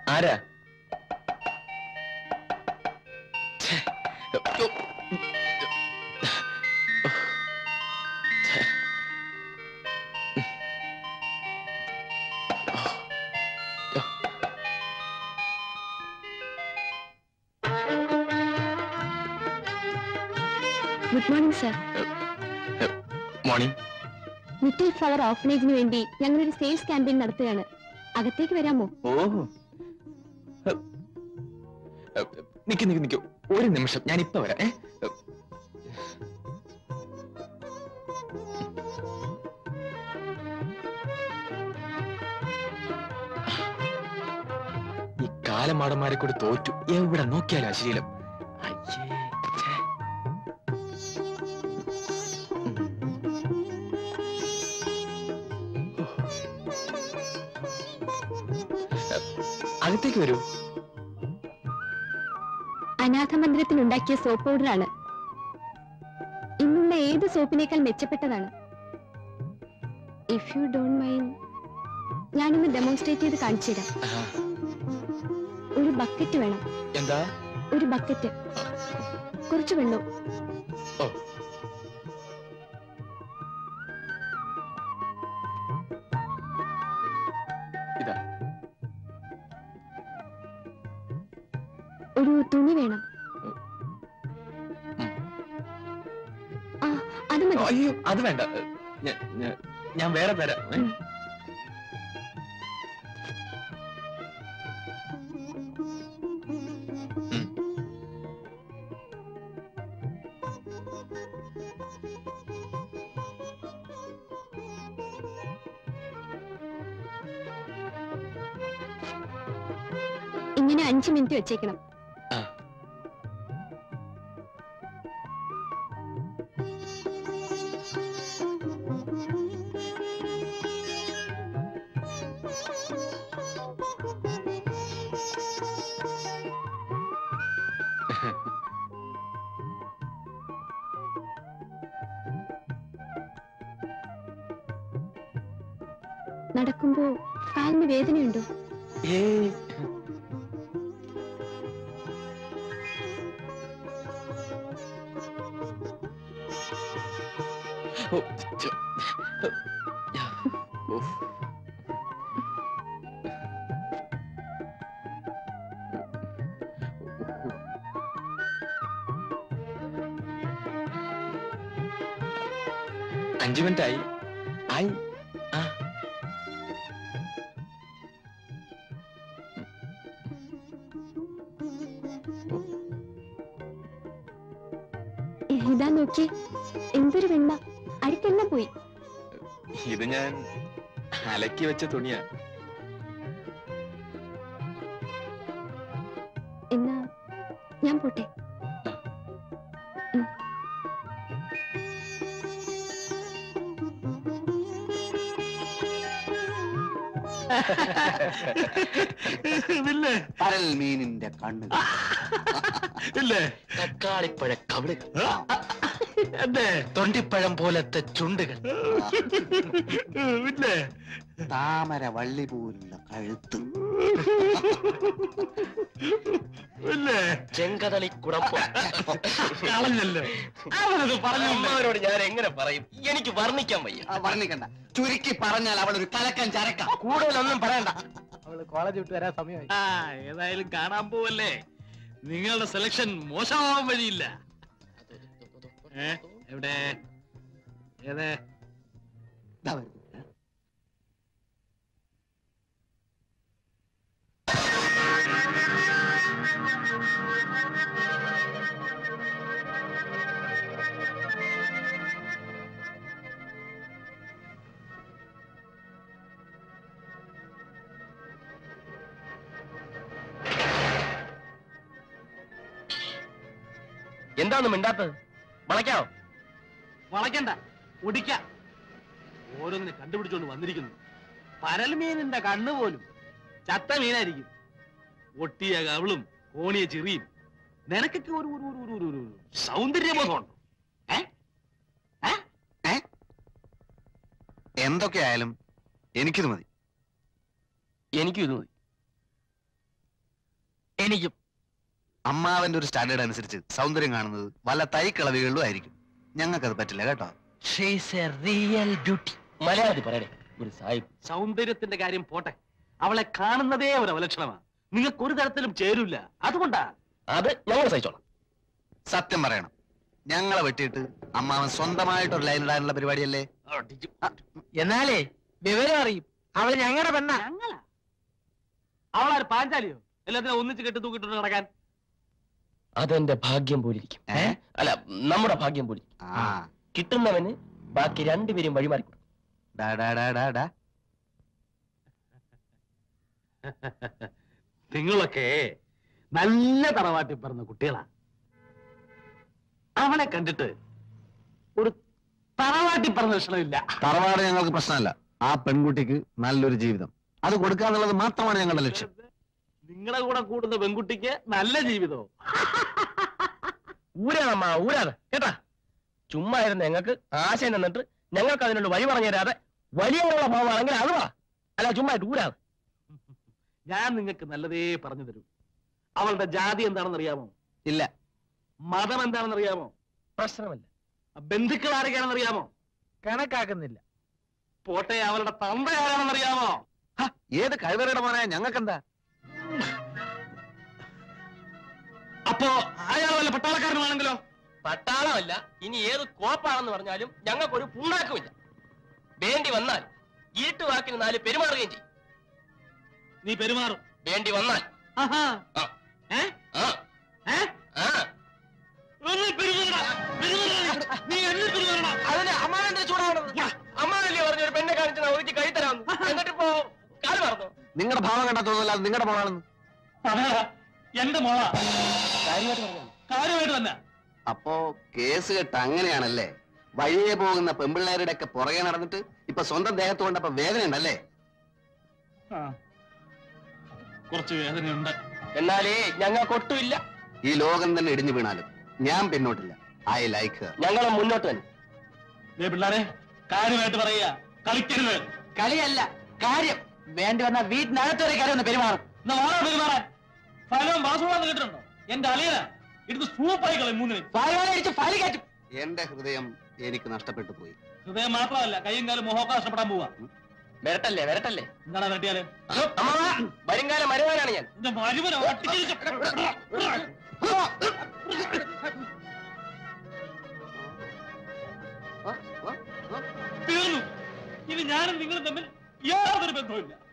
ആരാ ഛെ, യ്യോ. ഛെ. യ്യോ. Good morning sir morning little flower ഓർഫനേജിന് വേണ്ടി ഞങ്ങളൊരു സെയിൽസ് ക്യാമ്പയിൻ നടത്തുകയാണ് അകത്തേക്ക് വരാമോ ഓ നിക്ക് നിക്ക് നിക്ക് ഒരു നിമിഷം ഞാൻ ഇപ്പൊ വരാം ഏ ഈ കാലമാടന്മാരെ കൂടി തോറ്റു എവിടെ നോക്കിയാലും അശ്ലീലം അയ്യേ ഛേ. അകത്തേക്ക് വരൂ അനാഥ മന്ദിരത്തിൽ ഉണ്ടാക്കിയ സോപ്പ് പൗഡറാണ് ഇന്നുള്ള ഏത് സോപ്പിനേക്കാൾ മെച്ചപ്പെട്ടതാണ് ഇഫ് യു ഡോണ്ട് മൈൻഡ് ഞാനൊന്ന് ഡെമോൺസ്ട്രേറ്റ് ചെയ്ത് കാണിച്ചു തരാം ആഹാ. ഒരു ബക്കറ്റ് വേണം എന്താ ഒരു ബക്കറ്റ് കുറച്ച് വെള്ളം ഓ ഇതാ ഒരു തുണി വേണം ആ അത് മതി അയ്യോ അത് വേണ്ട ഞാൻ- ഞാൻ- ഞാൻ വേറെ തരാം ഏ? ഉം. ഉം. ഇങ്ങനെ അഞ്ച് മിനിറ്റ് വെച്ചേക്കണം ആ. നടക്കുമ്പോ കാലിന് വേദനയുണ്ടോ ഏയ് ഓ, ചോ. യാ. ഉഫ്. അഞ്ചു മിനിറ്റ് ആയി ആയി ആ ഇതാ നോക്കിയേ എന്തൊരു വെണ്ണ അഴുക്കെല്ലാം പോയി ഇത് ഞാൻ അലക്കി വെച്ച തുണിയാ എന്നാ ഞാൻ പോട്ടെ ഇല്ലേ പരൽ മീനിന്റെ കണ്ണുകൾ ഇല്ലേ തക്കാളിപ്പഴ കവിളുകൾ എന്നെ തൊണ്ടിപ്പഴം പോലത്തെ ചുണ്ടുകൾ ഇല്ലേ താമര വള്ളി പോലുള്ള കഴുത്ത് ഇല്ലേ ചെങ്കതളി കുടമ്പം കളഞ്ഞല്ലോ അവനത് പറഞ്ഞില്ല അമ്മവരോട് ഞാൻ എങ്ങനെ പറയും എനിക്ക് വർണ്ണിക്കാൻ വയ്യ ആ, വർണ്ണിക്കണ്ട ചുരുക്കി പറഞ്ഞാൽ അവൾ ഒരു കലക്കൻ ചരക്ക കൂടുതലൊന്നും പറയണ്ട ആ ഏതായാലും കാണാൻ പോവല്ലേ നിങ്ങളുടെ സെലക്ഷൻ മോശമാവാൻ വഴിയില്ല ഏ എവിടെ ഏതേ ദാ വരുന്നു. എന്താന്ന് മിണ്ടാത്തത് വളയ്ക്കാവോ വളയ്ക്കണ്ട ഒടിക്ക ഓരോന്നിനെ കണ്ടുപിടിച്ചോണ്ട് വന്നിരിക്കുന്നു പരൽമീനിന്റെ കണ്ണ് പോലും ചത്ത മീനായിരിക്കും ഒട്ടിയ കവിളും കോണിയ ചിറിയും നിനക്കൊക്കെ ഒരു ഒരു ഒരു ഒരു ഒരു ഒരു സൗന്ദര്യബോധമുണ്ടോ ഏ? ഏ? എന്തൊക്കെയായാലും എനിക്കിത് മതി എനിക്കും ഇത് മതി എനിക്കും അമ്മാവന്റെ ഒരു സ്റ്റാൻഡേർഡ് അനുസരിച്ച് സൗന്ദര്യം കാണുന്നത് വല്ല തൈക്കളവികളിലും ആയിരിക്കും ഞങ്ങൾക്കത് പറ്റില്ല കേട്ടോ ഷീസ് എ റിയൽ ബ്യൂട്ടി മലയാളത്തിൽ പറയണേ ഒരു സാഹിബ് സൗന്ദര്യത്തിന്റെ കാര്യം പോട്ടെ അവളെ കാണുന്നതേ ഒരു അവലക്ഷണമാണ് നിങ്ങൾക്ക് ഒരു തരത്തിലും ചേരൂല അതുകൊണ്ടാ അത് ഞങ്ങൾ സഹിച്ചോളാം സത്യം പറയണം ഞങ്ങളെ വെട്ടിയിട്ട് അമ്മാവൻ സ്വന്തമായിട്ട് ഒരു ലൈൻ ഇടാനുള്ള പരിപാടിയല്ലേ എന്നാലേ വിവരം അറിയും അവള് ഞങ്ങളുടെ പെണ്ണ ഞങ്ങളാ അവളാര് പാഞ്ചാലിയോ എല്ലാത്തിനും ഒന്നിച്ച് കെട്ടി തൂക്കിട്ടുണ്ട് നടക്കാൻ അതെന്റെ ഭാഗ്യം പോലിരിക്കും ഏ? അല്ല നമ്മുടെ ഭാഗ്യം പോലിരിക്കും ആ കിട്ടുന്നവന് ബാക്കി രണ്ടുപേരും വഴിമാറി ഡാ ഡാ ഡാ ഡാ ഡാ നിങ്ങളൊക്കെ നല്ല തറവാട്ടിൽ പറഞ്ഞ കുട്ടികളാ അവളെ കണ്ടിട്ട് ഒരു തറവാട്ടി പറഞ്ഞ ലക്ഷണമില്ല തറവാട് ഞങ്ങൾക്ക് പ്രശ്നമല്ല ആ പെൺകുട്ടിക്ക് നല്ലൊരു ജീവിതം അത് കൊടുക്കാന്നുള്ളത് മാത്രമാണ് ഞങ്ങളുടെ ലക്ഷ്യം നിങ്ങളുടെ കൂടെ കൂടുന്ന പെൺകുട്ടിക്ക് നല്ല ജീവിതവും ഊരാണമ്മ ഊരാതെ കേട്ടാ ചുമ്മാ ഇരുന്ന് ഞങ്ങൾക്ക് ആശയം നിന്നിട്ട് ഞങ്ങൾക്ക് അതിനുള്ള വഴി പറഞ്ഞു തരാതെ വലിയുള്ള ഭാവമാണെങ്കിൽ അത് വാ അല്ല ചുമ്മാ ഇട്ട് ഊരാതെ ഞാൻ നിങ്ങൾക്ക് നല്ലതേ പറഞ്ഞു തരൂ അവളുടെ ജാതി എന്താണെന്ന് അറിയാമോ ഇല്ല മതം എന്താണെന്ന് അറിയാമോ പ്രശ്നമല്ല ബന്ധുക്കൾ ആരൊക്കെയാണെന്ന് അറിയാമോ കണക്കാക്കുന്നില്ല പോട്ടെ അവളുടെ തന്ത ആരാണെന്ന് അറിയാമോ ഹ, ഏത് കഴിവറയുടെ മോനെ ഞങ്ങൾക്കെന്താ അപ്പോ അയാൾ വല്ല പട്ടാളക്കാരനുമാണെങ്കിലോ പട്ടാളമല്ല ഇനി ഏത് കോപ്പാണെന്ന് പറഞ്ഞാലും ഞങ്ങൾക്കൊരു പുണ്ണാക്കുമില്ല വേണ്ടി വന്നാൽ ഇരുട്ട് വാക്കിന് നാല് പെരുമാറുകയും ചെയ്യും നീ പെരുമാറും വേണ്ടി വന്നാൽ ആഹാ. ആ. ഏ? ആ ഏ? ആ ഒന്ന് പെരുമാറടാ. പെരുമാറടാ. നീ എന്നെ പെരുമാറടാ. അതിന് അമ്മാവന്റെ ചൂടാവണത് അമ്മാവല്ലേ പറഞ്ഞു ഒരു പെണ്ണെ കാണിച്ച് ഞാൻ ഒതുക്കി കൈ തരാമെന്ന് എന്നിട്ടിപ്പോ കാല് മറന്നു നിങ്ങളുടെ ഭാവം കണ്ടാ തോന്നുന്നില്ല അത് നിങ്ങളുടെ മോളാണെന്ന് അതാ, എന്റെ മോളാ കാര്യമായിട്ട് പറഞ്ഞു കാര്യമായിട്ട് തന്നെ അപ്പോ കേസ് കെട്ട് അങ്ങനെയാണല്ലേ വഴിയെ പോകുന്ന പെമ്പിള്ളേരുടെ ഒക്കെ പുറകെ നടന്നിട്ട് ഇപ്പൊ സ്വന്തം ദേഹത്ത് കൊണ്ടപ്പോ വേദന ഉണ്ടല്ലേ ആ. കുറച്ച് വേദനയുണ്ട് എന്നാലേ ഞങ്ങൾക്കൊട്ടുമില്ല ഈ ലോകം തന്നെ ഇടിഞ്ഞു വീണാലും ഞാൻ പിന്നോട്ടില്ല ഐ ലൈക്ക് ഞങ്ങൾ മുന്നോട്ട് തന്നെ ദേ പിള്ളാരെ കാര്യമായിട്ട് പറയുക കളിക്കരുത് കളിയല്ല കാര്യം വേണ്ടി വന്ന വീട്ടിനകത്തൊരു കാര്യം ഒന്ന് പെരുമാറും എന്നാ വാടാ പെരുമാറാൻ ഫലവും വാസുവാന്ന് കേട്ടിട്ടുണ്ടോ എന്റെ അളിയന എടുത്ത് സൂപ്പായി കളയും മൂന്നിനും ഫലം അടിച്ച് ഫലി കയറ്റും എന്റെ ഹൃദയം എനിക്ക് നഷ്ടപ്പെട്ടു പോയി ഹൃദയം മാത്രമല്ല കൈയും കാലും മുഖമൊക്കെ നഷ്ടപ്പെടാൻ പോവാ വരട്ടല്ലേ വരട്ടല്ലേ എന്താണ് വെട്ടിയാല് അമ്മാവ വരുംകാലം മരുവാനാണ് ഞാൻ എന്റെ മരുമനോ തീർന്നു ഇനി ഞാനും നിങ്ങളും തമ്മിൽ യാതൊരു ബന്ധവുമില്ല